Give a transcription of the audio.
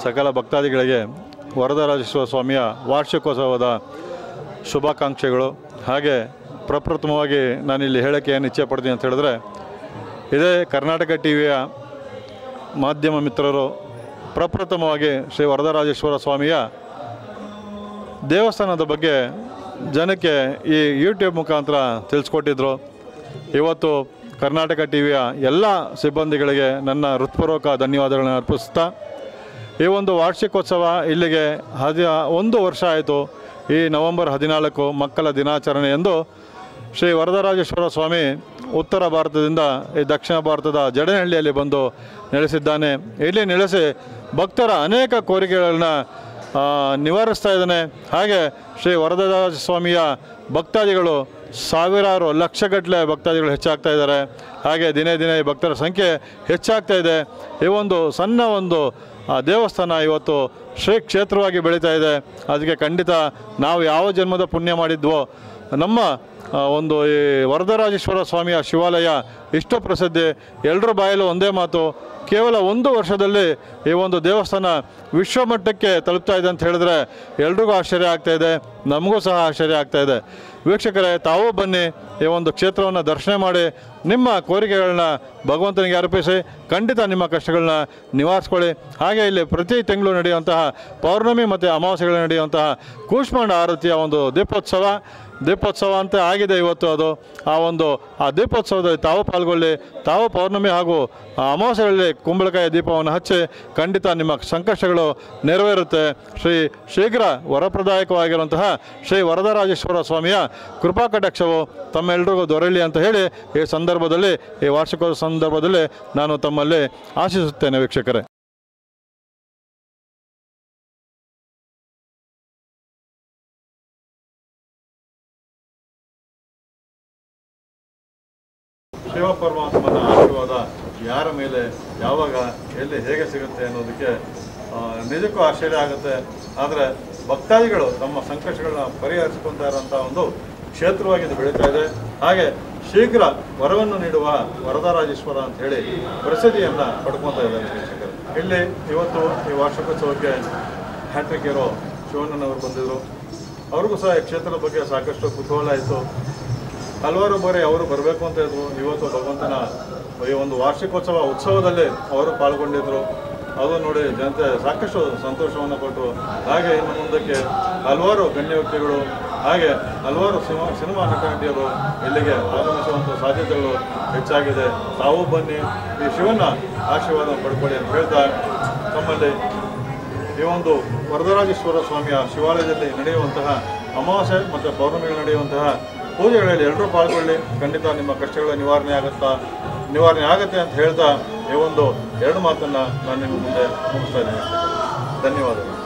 ಸಕಲ ಭಕ್ತಾದಿಗಳಿಗೆ ವರದರಾಜೇಶ್ವರ ಸ್ವಾಮಿಯ ವಾರ್ಷಿಕೋತ್ಸವದ ಶುಭಾಕಾಂಕ್ಷೆಗಳು ಹಾಗೆ ಪ್ರಪ್ರಥಮವಾಗಿ ನಾನಿಲ್ಲಿ ಹೇಳೋಕ್ಕೆ ಏನು ಇಚ್ಛೆ ಪಡ್ತೀನಿ ಅಂತ ಹೇಳಿದ್ರೆ ಇದೇ ಕರ್ನಾಟಕ ಟಿ ವಿಯ ಮಾಧ್ಯಮ ಮಿತ್ರರು ಪ್ರಪ್ರಥಮವಾಗಿ ಶ್ರೀ ವರದರಾಜೇಶ್ವರ ಸ್ವಾಮಿಯ ದೇವಸ್ಥಾನದ ಬಗ್ಗೆ ಜನಕ್ಕೆ ಈ ಯೂಟ್ಯೂಬ್ ಮುಖಾಂತರ ತಿಳಿಸ್ಕೊಟ್ಟಿದ್ರು ಇವತ್ತು ಕರ್ನಾಟಕ ಟಿ ವಿಯ ಎಲ್ಲ ಸಿಬ್ಬಂದಿಗಳಿಗೆ ನನ್ನ ಹೃತ್ಪೂರ್ವಕ ಧನ್ಯವಾದಗಳನ್ನು ಅರ್ಪಿಸ್ತಾ ಈ ಒಂದು ವಾರ್ಷಿಕೋತ್ಸವ ಇಲ್ಲಿಗೆ ಹದಿ ಒಂದು ವರ್ಷ ಆಯಿತು ಈ ನವೆಂಬರ್ ಹದಿನಾಲ್ಕು ಮಕ್ಕಳ ದಿನಾಚರಣೆ ಎಂದು ಶ್ರೀ ವರದರಾಜೇಶ್ವರ ಸ್ವಾಮಿ ಉತ್ತರ ಭಾರತದಿಂದ ಈ ದಕ್ಷಿಣ ಭಾರತದ ಜಡನಹಳ್ಳಿಯಲ್ಲಿ ಬಂದು ನೆಲೆಸಿದ್ದಾನೆ ಇಲ್ಲಿ ನೆಲೆಸಿ ಭಕ್ತರ ಅನೇಕ ಕೋರಿಕೆಗಳನ್ನ ಆ, ನಿವಾರಿಸ್ತಾ ಇದ್ದಾನೆ ಹಾಗೆ ಶ್ರೀ ವರದರಾಜ ಸ್ವಾಮಿಯ ಭಕ್ತಾದಿಗಳು ಸಾವಿರಾರು ಲಕ್ಷಗಟ್ಟಲೆ ಭಕ್ತಾದಿಗಳು ಹೆಚ್ಚಾಗ್ತಾ ಇದ್ದಾರೆ ಹಾಗೆ ದಿನೇ ದಿನೇ ಈ ಭಕ್ತರ ಸಂಖ್ಯೆ ಹೆಚ್ಚಾಗ್ತಾ ಇದೆ ಈ ಒಂದು ಸಣ್ಣ ಒಂದು ಆ, ದೇವಸ್ಥಾನ ಇವತ್ತು ಶ್ರೀ ಕ್ಷೇತ್ರವಾಗಿ ಬೆಳೀತಾ ಇದೆ ಅದಕ್ಕೆ ಖಂಡಿತ ನಾವು ಯಾವ ಜನ್ಮದ ಪುಣ್ಯ ಮಾಡಿದ್ವೋ ನಮ್ಮ ಆ, ಒಂದು ಈ ವರದರಾಜೇಶ್ವರ ಸ್ವಾಮಿಯ ಶಿವಾಲಯ ಇಷ್ಟು ಪ್ರಸಿದ್ಧಿ ಎಲ್ಲರ ಬಾಯಲ್ಲೂ ಒಂದೇ ಮಾತು ಕೇವಲ ಒಂದು ವರ್ಷದಲ್ಲಿ ಈ ಒಂದು ದೇವಸ್ಥಾನ ವಿಶ್ವಮಟ್ಟಕ್ಕೆ ತಲುಪ್ತಾ ಇದೆ ಅಂತ ಹೇಳಿದ್ರೆ ಎಲ್ರಿಗೂ ಆಶ್ಚರ್ಯ ಆಗ್ತಾ ಇದೆ ನಮಗೂ ಸಹ ಆಶ್ಚರ್ಯ ಆಗ್ತಾ ಇದೆ ವೀಕ್ಷಕರೇ ತಾವೂ ಬನ್ನಿ ಈ ಒಂದು ಕ್ಷೇತ್ರವನ್ನು ದರ್ಶನ ಮಾಡಿ ನಿಮ್ಮ ಕೋರಿಕೆಗಳನ್ನ ಭಗವಂತನಿಗೆ ಅರ್ಪಿಸಿ ಖಂಡಿತ ನಿಮ್ಮ ಕಷ್ಟಗಳನ್ನ ನಿವಾರಿಸ್ಕೊಳ್ಳಿ ಹಾಗೆ ಇಲ್ಲಿ ಪ್ರತಿ ತಿಂಗಳು ನಡೆಯುವಂತಹ ಪೌರ್ಣಮಿ ಮತ್ತು ಅಮಾವಾಸ್ಯೆಗಳು ನಡೆಯುವಂತಹ ಕೂಷ್ಮಾಂಡ ಆರತಿಯ ಒಂದು ದೀಪೋತ್ಸವ ದೀಪೋತ್ಸವ ಅಂತ ಆಗಿದೆ ಇವತ್ತು ಅದು ಆ ಒಂದು ಆ ದೀಪೋತ್ಸವದಲ್ಲಿ ತಾವು ಪಾಲ್ಗೊಳ್ಳಿ ತಾವು ಪೌರ್ಣಮಿ ಹಾಗೂ ಆ ಅಮಾವಾಸ್ಯೆಗಳಲ್ಲಿ ಕುಂಬಳಕಾಯಿ ದೀಪವನ್ನು ಹಚ್ಚಿ ಖಂಡಿತ ನಿಮ್ಮ ಸಂಕಷ್ಟಗಳು ನೆರವೇರುತ್ತೆ ಶ್ರೀ ಶೀಘ್ರ ವರಪ್ರದಾಯಕವಾಗಿರುವಂತಹ ಶ್ರೀ ವರದರಾಜೇಶ್ವರ ಸ್ವಾಮಿಯ ಕೃಪಾ ಕಟಾಕ್ಷವು ತಮ್ಮೆಲ್ಲರಿಗೂ ದೊರೆಯಲಿ ಅಂತ ಹೇಳಿ ಈ ಸಂದರ್ಭದಲ್ಲಿ ಈ ವಾರ್ಷಿಕೋತ್ಸವ ಸಂದರ್ಭದಲ್ಲಿ ನಾನು ತಮ್ಮಲ್ಲಿ ಆಶಿಸುತ್ತೇನೆ ವೀಕ್ಷಕರೇ ಶಿವ ಪರಮಾತ್ಮನ ಆಶೀರ್ವಾದ ಯಾರ ಮೇಲೆ ಯಾವಾಗ ಎಲ್ಲಿ ಹೇಗೆ ಸಿಗುತ್ತೆ ಅನ್ನೋದಕ್ಕೆ ಆ, ನಿಜಕ್ಕೂ ಆಶ್ಚರ್ಯ ಆಗುತ್ತೆ ಆದರೆ ಭಕ್ತಾದಿಗಳು ತಮ್ಮ ಸಂಕಷ್ಟಗಳನ್ನ ಪರಿಹರಿಸ್ಕೊತಾ ಇರೋಂಥ ಒಂದು ಕ್ಷೇತ್ರವಾಗಿ ಇದು ಬೆಳೀತಾ ಇದೆ ಹಾಗೆ ಶೀಘ್ರ ವರವನ್ನು ನೀಡುವ ವರದರಾಜೇಶ್ವರ ಅಂತ ಹೇಳಿ ಪ್ರಸಿದ್ಧಿಯನ್ನು ಪಡ್ಕೊತಾ ಇದ್ದಾರೆ ವೀಕ್ಷಕರು ಇಲ್ಲಿ ಇವತ್ತು ಈ ವಾರ್ಷಿಕೋತ್ಸವಕ್ಕೆ ಹ್ಯಾಟ್ರಿಕ್ ಇರೋ ಶಿವಣ್ಣನವರು ಬಂದಿದ್ರು ಅವ್ರಿಗೂ ಸಹ ಈ ಕ್ಷೇತ್ರದ ಬಗ್ಗೆ ಸಾಕಷ್ಟು ಕುತೂಹಲ ಇತ್ತು ಹಲವಾರು ಬಾರಿ ಅವರು ಬರಬೇಕು ಅಂತ ಇದ್ರು ಇವತ್ತು ಭಗವಂತನ ಈ ಒಂದು ವಾರ್ಷಿಕೋತ್ಸವ ಉತ್ಸವದಲ್ಲಿ ಅವರು ಪಾಲ್ಗೊಂಡಿದ್ರು ಅದು ನೋಡಿ ಜನತೆ ಸಾಕಷ್ಟು ಸಂತೋಷವನ್ನು ಕೊಟ್ಟರು ಹಾಗೆ ಇನ್ನು ಮುಂದಕ್ಕೆ ಹಲವಾರು ಗಣ್ಯ ವ್ಯಕ್ತಿಗಳು ಹಾಗೆ ಹಲವಾರು ಸಿನಿಮಾ ಸಿನಿಮಾ ನಟ ನಟಿಯರು ಇಲ್ಲಿಗೆ ಆಗಮಿಸುವಂಥ ಸಾಧ್ಯತೆಗಳು ಹೆಚ್ಚಾಗಿದೆ ತಾವು ಬನ್ನಿ ಈ ಶಿವನ ಆಶೀರ್ವಾದ ಪಡ್ಕೊಳ್ಳಿ ಅಂತ ಹೇಳ್ತಾ ತಮ್ಮಲ್ಲಿ ಈ ಒಂದು ವರದರಾಜೇಶ್ವರ ಸ್ವಾಮಿಯ ಶಿವಾಲಯದಲ್ಲಿ ನಡೆಯುವಂತಹ ಅಮಾವಾಸ್ಯೆ ಮತ್ತು ಪೌರ್ಣಮಿಗಳು ನಡೆಯುವಂತಹ ಪೂಜೆಗಳಲ್ಲಿ ಎಲ್ಲರೂ ಪಾಲ್ಗೊಳ್ಳಿ ಖಂಡಿತ ನಿಮ್ಮ ಕಷ್ಟಗಳ ನಿವಾರಣೆ ಆಗುತ್ತಾ ನಿವಾರಣೆ ಆಗುತ್ತೆ ಅಂತ ಹೇಳ್ತಾ ಈ ಒಂದು ಎರಡು ಮಾತನ್ನು ನಾನು ನಿಮ್ಮ ಮುಂದೆ ಮುಗಿಸ್ತಾ ಇದ್ದೀನಿ ಧನ್ಯವಾದಗಳು